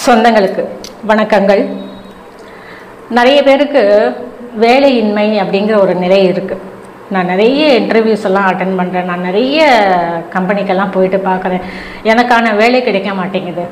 சொந்தங்களுக்கு வணக்கங்கள் நிறைய பேருக்கு வேலையின்மை அப்படிங்கிற ஒரு நிலை இருக்குது நான் நிறைய இன்டர்வியூஸ் எல்லாம் அட்டன் பண்ணுறேன் நான் நிறைய கம்பெனிக்கெல்லாம் போயிட்டு பார்க்குறேன் எனக்கான வேலை கிடைக்க மாட்டேங்குது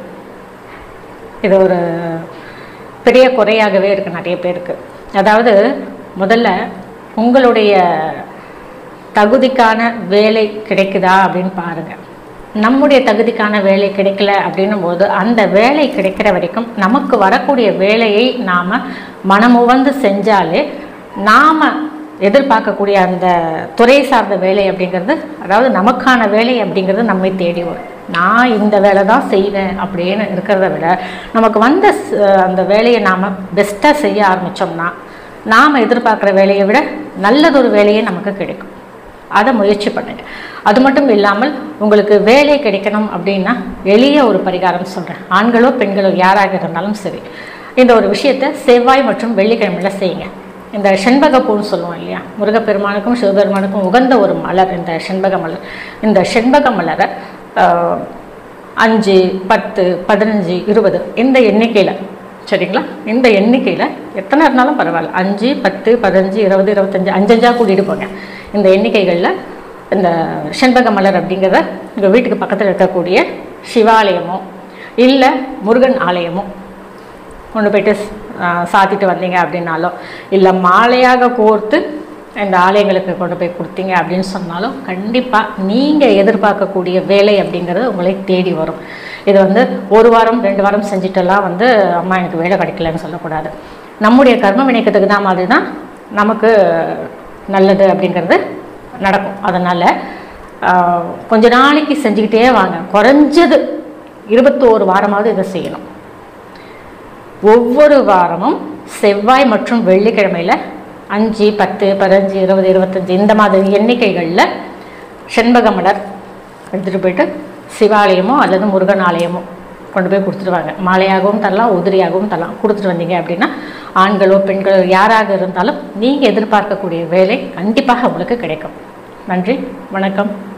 இது ஒரு பெரிய குறையாகவே இருக்குது நிறைய பேருக்கு அதாவது முதல்ல உங்களுடைய தகுதிக்கான வேலை கிடைக்குதா அப்படின்னு பாருங்கள் நம்முடைய தகுதிக்கான வேலை கிடைக்கல அப்படின்னும் போது அந்த வேலை கிடைக்கிற வரைக்கும் நமக்கு வரக்கூடிய வேலையை நாம் மனமுவந்து செஞ்சாலே நாம் எதிர்பார்க்கக்கூடிய அந்த துறை சார்ந்த வேலை அப்படிங்கிறது அதாவது நமக்கான வேலை அப்படிங்கிறது நம்மை தேடி வரும் நான் இந்த வேலை தான் செய்வேன் அப்படின்னு இருக்கிறத விட நமக்கு வந்த ச- அந்த வேலையை நாம் பெஸ்ட்டாக செய்ய ஆரம்பித்தோம்னா நாம் எதிர்பார்க்குற வேலையை விட நல்லதொரு வேலையே நமக்கு கிடைக்கும் அதை முயற்சி பண்ணுங்க அது மட்டும் இல்லாமல் உங்களுக்கு வேலை கிடைக்கணும் அப்படின்னா எளிய ஒரு பரிகாரம் சொல்கிறேன் ஆண்களோ பெண்களோ யாராக இருந்தாலும் சரி இந்த ஒரு விஷயத்தை செவ்வாய் மற்றும் வெள்ளிக்கிழமையில செய்யுங்க இந்த செண்பகப்பூன்னு சொல்லுவோம் இல்லையா முருகப்பெருமானுக்கும் சிவபெருமானுக்கும் உகந்த ஒரு மலர் இந்த செண்பக மலர் இந்த செண்பக மலரை ஆஹ், அஞ்சு பத்து பதினஞ்சு இருபது இந்த எண்ணிக்கையில் சரிங்களா இந்த எண்ணிக்கையில் எத்தனை இருந்தாலும் பரவாயில்ல அஞ்சு பத்து பதினஞ்சு இருபது இருபத்தஞ்சு அஞ்சஞ்சா கூட்டிகிட்டு போங்க இந்த எண்ணிக்கைகளில் இந்த செண்பக மலர் அப்படிங்கிறத உங்கள் வீட்டுக்கு பக்கத்தில் இருக்கக்கூடிய சிவாலயமோ இல்லை முருகன் ஆலயமோ கொண்டு போயிட்டு ஆ, சாத்திட்டு வந்தீங்க அப்படின்னாலோ இல்லை மாலையாக கோர்த்து இந்த ஆலயங்களுக்கு கொண்டு போய் கொடுத்தீங்க அப்படின்னு சொன்னாலும் கண்டிப்பாக நீங்கள் எதிர்பார்க்கக்கூடிய வேலை அப்படிங்கிறது உங்களை தேடி வரும் இது வந்து ஒரு வாரம் ரெண்டு வாரம் செஞ்சுட்டெல்லாம் வந்து அம்மா எனக்கு வேலை கிடைக்கலன்னு சொல்லக்கூடாது நம்முடைய கர்ம வினைக்கிறதுக்கு தான் மாதிரி தான் நமக்கு நல்லது அப்படிங்கிறது நடக்கும் அதனால் கொஞ்ச நாளைக்கு செஞ்சுக்கிட்டே வாங்க குறைஞ்சது இருபத்தோரு வாரமாவது இதை செய்யணும் ஒவ்வொரு வாரமும் செவ்வாய் மற்றும் வெள்ளிக்கிழமையில் அஞ்சு பத்து பதினஞ்சு இருபது இருபத்தஞ்சு இந்த மாதிரி எண்ணிக்கைகளில் செண்பக மலர் எடுத்துகிட்டு போயிட்டு சிவாலயமோ அல்லது முருகன் ஆலயமோ கொண்டு போய் கொடுத்துருவாங்க மாலையாகவும் தரலாம் உதிரியாகவும் தரலாம் கொடுத்துட்டு வந்தீங்க அப்படின்னா ஆண்களோ பெண்களோ யாராக இருந்தாலும் நீங்கள் எதிர்பார்க்கக்கூடிய வேலை கண்டிப்பாக உங்களுக்கு கிடைக்கும் நன்றி வணக்கம்